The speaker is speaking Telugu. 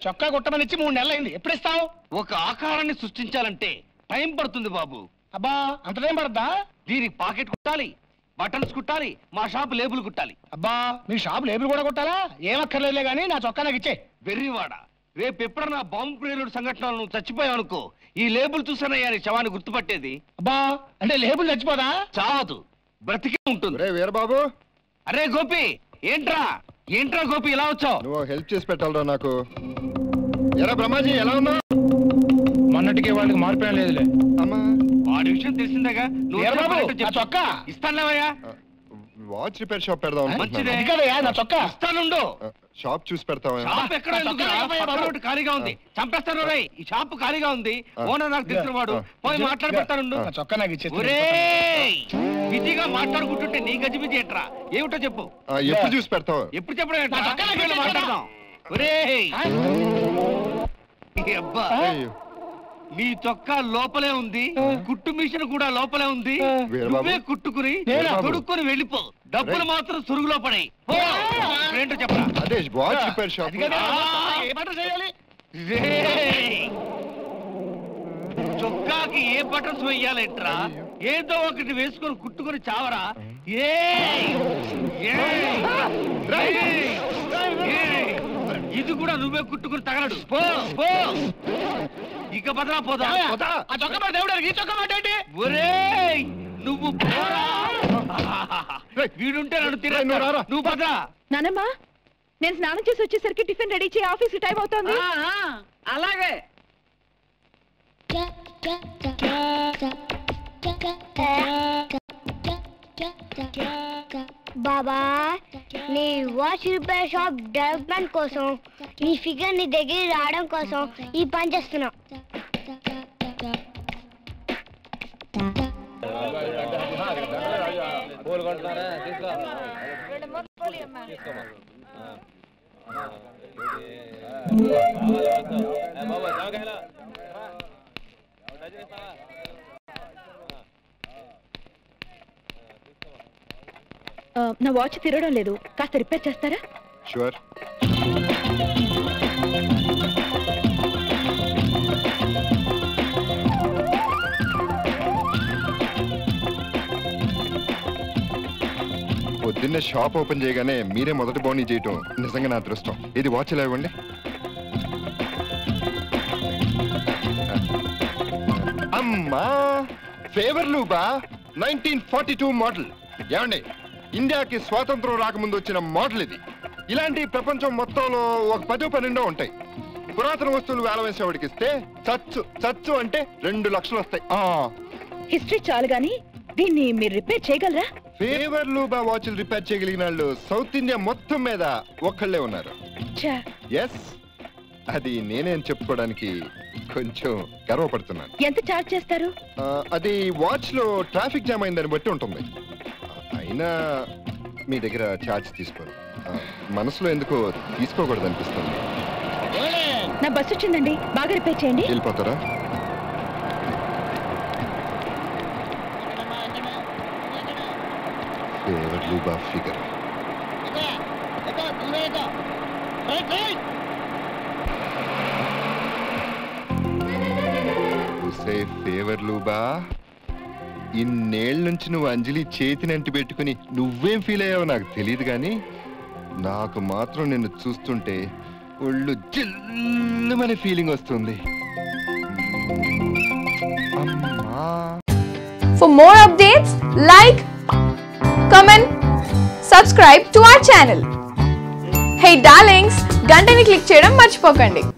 చొక్కా కుట్టమని ఇచ్చి మూడు నెలలు అయింది ఎప్పుడు ఇస్తావు ఒక ఆకారాన్ని సృష్టించాలంటే టైం పడుతుంది బాబు అబ్బా అంత టైం పడద్దా దీనికి పాకెట్ కుట్టాలి బటన్స్ కుట్టాలి మా షాప్ లేబుల్ కుట్టాలి అబ్బా మీ షాప్ లేబుల్ కూడా కొట్టాలా ఏమక్కర్లేదులే గానీ నా చొక్కా నాకు ఇచ్చే వెర్రివాడ రేపు ఎప్పుడన్నా బాంబు ప్రేరుడు సంఘటనలు నువ్వు చచ్చిపోయావు అనుకో ఈ లేబుల్ చూసానయ్యా నీ శవాన్ని గుర్తుపట్టేది అబ్బా అంటే లేబుల్ చచ్చిపోదా చావదు బ్రతికే ఉంటుంది రే వీరబాబు అరే గోపి ఏంట్రా ఏంట్రా గోపి ఇలా వచ్చావు నువ్వు హెల్ప్ చేసి పెట్టాలరా నాకు ఎరా బ్రహ్మాజీ ఎలా ఉన్నావు మొన్నటికి వాళ్ళకి మార్పేం లేదులే అమ్మా వాడి విషయం తెలిసిందేగా నువ్వు వీర బాబు, చెప్పాలంటే నా చెప్పు. చొక్కా. ఇస్తానులేవయ్యా వాచ్ రిపేర్ షాప్ పెడదాం మంచిదే. అనుకుంటున్నాను. అది కదయ్యా నా చొక్కా ఇస్తానుండు ఆ, షాప్ చూసి పెడతావా షాప్ ఎక్కడ నా ఎందుకురా? చొక్కా లేకపోయా పక్కన బాబు. ఒకటి ఖాళీగా ఉంది చంపేస్తాను రేయ్ ఈ షాప్ ఖాళీగా ఉంది ఆ. ఓనర్ నాకు తెలిసిన వాడు ఆ. పోయి మాట్లాడి పెడతానుండు నా చొక్కా నాకు ఇచ్చే ఒరేయ్ బిజీగా మాట్లాడుకుంటుంటే నీ గజిబిజి ఏంట్రా ఏమిటో చెప్పు ఆ, ఎప్పుడు చూసి పెడతావు ఎప్పుడు చెప్పడం ఏంట్రా? నా చొక్కా నాకు వెళ్ళి ఇచ్చేయ్ మాట్లాడదాం ఒరేయ్ ఈ అబ్బా అయ్యో. నీ చొక్కా లోపలే ఉంది కుట్టు మిషన్ కూడా లోపలే ఉంది వీరబాబు. నువ్వే కుట్టుకుని నేనా? తొడుక్కొని వెళ్ళిపో డబ్బులు రేయ్. మాత్రం సురుగులో పడాయి పో. ఏంటో చెప్పరా అదే వాచ్ రిపేర్ షాప్ అది కదా ఆ. ఏ పంట చేయాలి రేయ్. చొక్కాకి ఏ బటన్స్ వెయ్యాలేంట్రా ఏదో ఒకటి వేసుకొని కుట్టుకొని చావరా ఏయ్! ఏయ్! ఏయ్! ఏయ్! ఇది కూడా నువ్వే కుట్టుకుని తగలడు పో పో ఇక భద్రా పోదా పోదా ఆ చొక్కా మాట దేవుడు ఈ చొక్కా మాట ఏంటి ఒరేయ్ నువ్వు పోరా వీడుంటే నన్ను తిరగ రేయ్, నువ్వు రారా. నువ్వు భద్రా నానమ్మా నేను స్నానం చేసి వచ్చేసరికి టిఫిన్ రెడీ చేయి ఆఫీస్ టైం అవుతోంది అలాగే బాబా నీ వాచ్ రిపేర్ షాప్ డెవలప్మెంట్ కోసం నీ ఫిగర్ నీ దగ్గర రావడం కోసం ఈ పని చేస్తున్నా ఆ, నా వాచ్ తిరగడం లేదు కాస్త రిపేర్ చేస్తారా షూర్ పొద్దున్నే షాప్ ఓపెన్ చేయగానే మీరే మొదటి బౌనీ చేయటం నిజంగా నా అదృష్టం ఇది వాచ్ ఎలా ఇవ్వండి అమ్మా Favre Leuba nineteen forty two model ఏమండి ఇండియాకి స్వాతంత్రం రాకముందు వచ్చిన మోడల్ ఇది ఇలాంటి ప్రపంచం మొత్తంలో ఒక పదో పన్నెండో ఉంటాయి పురాతన వస్తువులు వేలవేసేవాడికి ఇస్తే చచ్చు చచ్చు అంటే రెండు లక్షలు వస్తాయి ఆ హిస్టరీ చాలు గాని దీన్ని మీరు రిపేర్ చేయగలరా ఫేవర్ లూబా వాచ్లు రిపేర్ చేయగలిగిన వాళ్ళు సౌత్ ఇండియా మొత్తం మీద ఒక్కళ్ళే ఉన్నారు ఛా, ఎస్ అది నేనేం చెప్పుకోవడానికి కొంచెం గర్వపడుతున్నాను ఎంత చార్జ్ చేస్తారు ఆ, అది వాచ్ లో ట్రాఫిక్ జామ్ అయిందని బట్టి ఉంటుంది అయినా మీ దగ్గర ఛార్జ్ తీసుకోరు ఆ, మనసులో ఎందుకో తీసుకోకూడదు అనిపిస్తుంది నా బస్సు వచ్చిందండి బాగా రిపేర్ చేయండి వెళ్ళిపోతారా ఫేవర్ లూబా ఫిగర్ సే ఫేవర్ లూబా ఇన్నేళ్ళ నుంచి నువ్వు అంజలి చేతిని అంటి పెట్టుకుని నువ్వేం ఫీల్ అయ్యావో నాకు తెలియదు కానీ నాకు మాత్రం నిన్ను చూస్తుంటే ఒళ్ళు జిల్లుమనే ఫీలింగ్ వస్తుంది అమ్మా For more updates, like, comment, subscribe to our channel. Hey darlings, గంటని click చేయడం మర్చిపోకండి